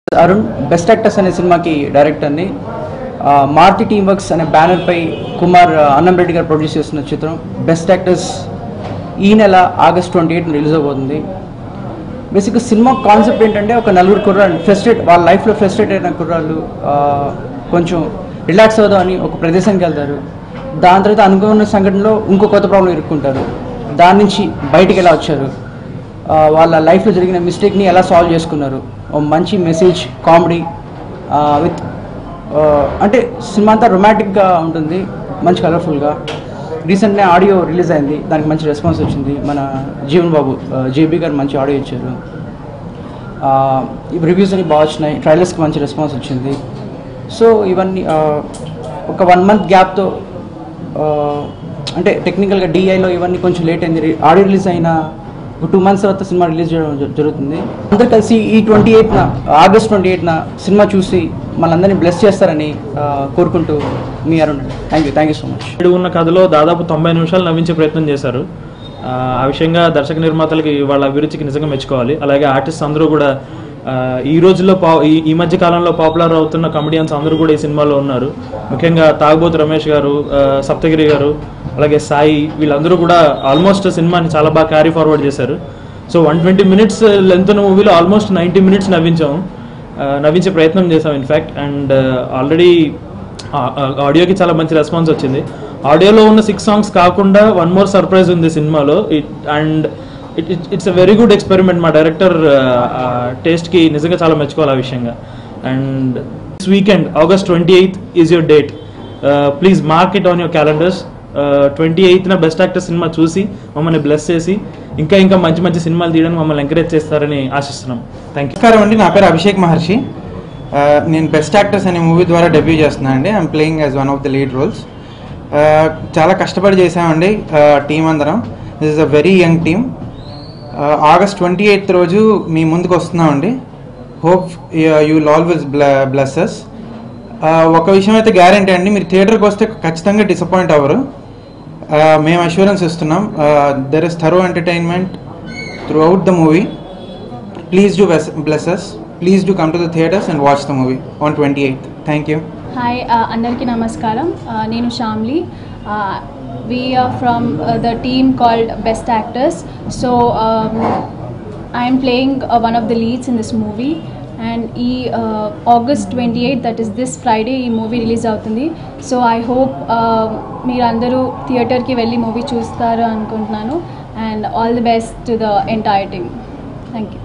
Arun best actors అనే సినిమాకి డైరెక్టర్ని ఆ, మార్తి టీమ్ వర్క్స్ అనే బ్యానర్పై కుమార్ ఆ, అన్నం రెడ్డి గారు ప్రొడ్యూస్ చేస్తున్న చిత్రం బెస్ట్ యాక్టర్స్ ఈ నెల ఆగస్ట్ ట్వంటీ ఎయిట్ రిలీజ్ అవబోతుంది బేసిక్గా సినిమా కాన్సెప్ట్ ఏంటంటే ఒక నలుగురు కుర్రాళ్ళు ఫ్రస్ట్రేట్ వాళ్ళ లైఫ్లో ఫ్రస్ట్రేట్ అయిన కుర్రాళ్ళు ఆ, కొంచెం రిలాక్స్ అవుదాం అని ఒక ప్రదేశానికి వెళ్తారు దాని తర్వాత అనుకున్న సంఘటనలో ఇంకో కొత్త ప్రాబ్లం ఇరుక్కుంటారు దాని నుంచి బయటికి ఎలా వచ్చారు ఆ, వాళ్ళ లైఫ్లో జరిగిన మిస్టేక్ని ఎలా సాల్వ్ చేసుకున్నారు ఓ మంచి మెసేజ్ కామెడీ విత్ అంటే సినిమా అంతా రొమాంటిక్గా ఉంటుంది మంచి కలర్ఫుల్గా రీసెంట్గా ఆడియో రిలీజ్ అయింది దానికి మంచి రెస్పాన్స్ వచ్చింది మన జీవన్ బాబు జేబీ గారు మంచి ఆడియో ఇచ్చారు రివ్యూస్ అని బాగా వచ్చినాయి ట్రైలర్స్కి మంచి రెస్పాన్స్ వచ్చింది సో ఇవన్నీ ఆ, ఒక వన్ మంత్ గ్యాప్తో అంటే టెక్నికల్గా డిఐలో ఇవన్నీ కొంచెం లేట్ అయింది ఆడియో రిలీజ్ అయిన ఒక టూ మంత్స్ తర్వాత సినిమా రిలీజ్ చేయడం జ- జరుగుతుంది అందరు కలిసి ఈ ట్వంటీ ఎయిట్న ఆగస్ట్ ట్వంటీ ఎయిట్న సినిమా చూసి మనందరినీ బ్లెస్ చేస్తారని ఆ, కోరుకుంటూ మీ Arun thank you thank you so much ఇక్కడ ఉన్న కథలో దాదాపు తొంభై నిమిషాలు నవ్వించే ప్రయత్నం చేశారు ఆ, ఆ విషయంగా దర్శక నిర్మాతలకి వాళ్ళ అభిరుచికి నిజంగా మెచ్చుకోవాలి అలాగే ఆర్టిస్ట్ అందరూ కూడా ఆ, ఈ రోజుల్లో పా ఈ ఈ మధ్య కాలంలో పాపులర్ అవుతున్న కమెడియన్స్ అందరూ కూడా ఈ సినిమాలో ఉన్నారు ముఖ్యంగా తాగుబోతు రమేష్ గారు ఆ, సప్తగిరి గారు అలాగే సాయి వీళ్ళందరూ కూడా ఆల్మోస్ట్ సినిమాని చాలా బాగా క్యారీ ఫార్వర్డ్ చేశారు so one twenty minutes length ఉన్న మూవీలో ఆల్మోస్ట్ నైంటీ మినిట్స్ నవ్వించాం ఆ, నవ్వించే ప్రయత్నం చేసాం ఇన్ఫ్యాక్ట్ అండ్ ఆల్రెడీ ఆడియోకి చాలా మంచి రెస్పాన్స్ వచ్చింది ఆడియోలో ఉన్న సిక్స్ సాంగ్స్ కాకుండా వన్ మోర్ సర్ప్రైజ్ ఉంది సినిమాలో it and it it's a very good experiment మా డైరెక్టర్ టేస్ట్కి నిజంగా చాలా మెచ్చుకోవాలి ఆ విషయంగా and this weekend August twenty eighth is your date please mark it on your calendars twenty ఎయిత్న బెస్ట్ యాక్టర్ సినిమా చూసి మమ్మల్ని బ్లెస్ చేసి ఇంకా ఇంకా మంచి మంచి సినిమాలు తీయడానికి మమ్మల్ని ఎంకరేజ్ చేస్తారని ఆశిస్తున్నాం థ్యాంక్ యూ నమస్కారం అండి నా పేరు అభిషేక్ మహర్షి ఆ, నేను బెస్ట్ యాక్టర్స్ అనే మూవీ ద్వారా డెబ్యూ చేస్తున్నాను అండి I'm playing as one of the lead roles చాలా కష్టపడి చేసామండి టీం అందరం this is a very young team August twenty eighth రోజు మీ ముందుకు వస్తున్నామండి hope you will always blesses ఒక విషయం అయితే గ్యారంటీ అండి మీరు థియేటర్కి వస్తే ఖచ్చితంగా డిసప్పాయింట్ అవ్వరు Uh, మేము అష్యూరెన్స్ ఇస్తున్నాం there is thorough entertainment throughout the movie please do bless us please do come to the theatres and watch the movie on twenty eighth thank you hi అందరికీ నమస్కారం Uh, నేను Shyamli we are from the team called best actors so I'm playing one of the leads in this movie and ఈ August twenty eighth that is this Friday ఈ movie release అవుతుంది so I hope మీరందరూ థియేటర్కి వెళ్ళి movie చూస్తారు అనుకుంటున్నాను and all the best to the entire team thank you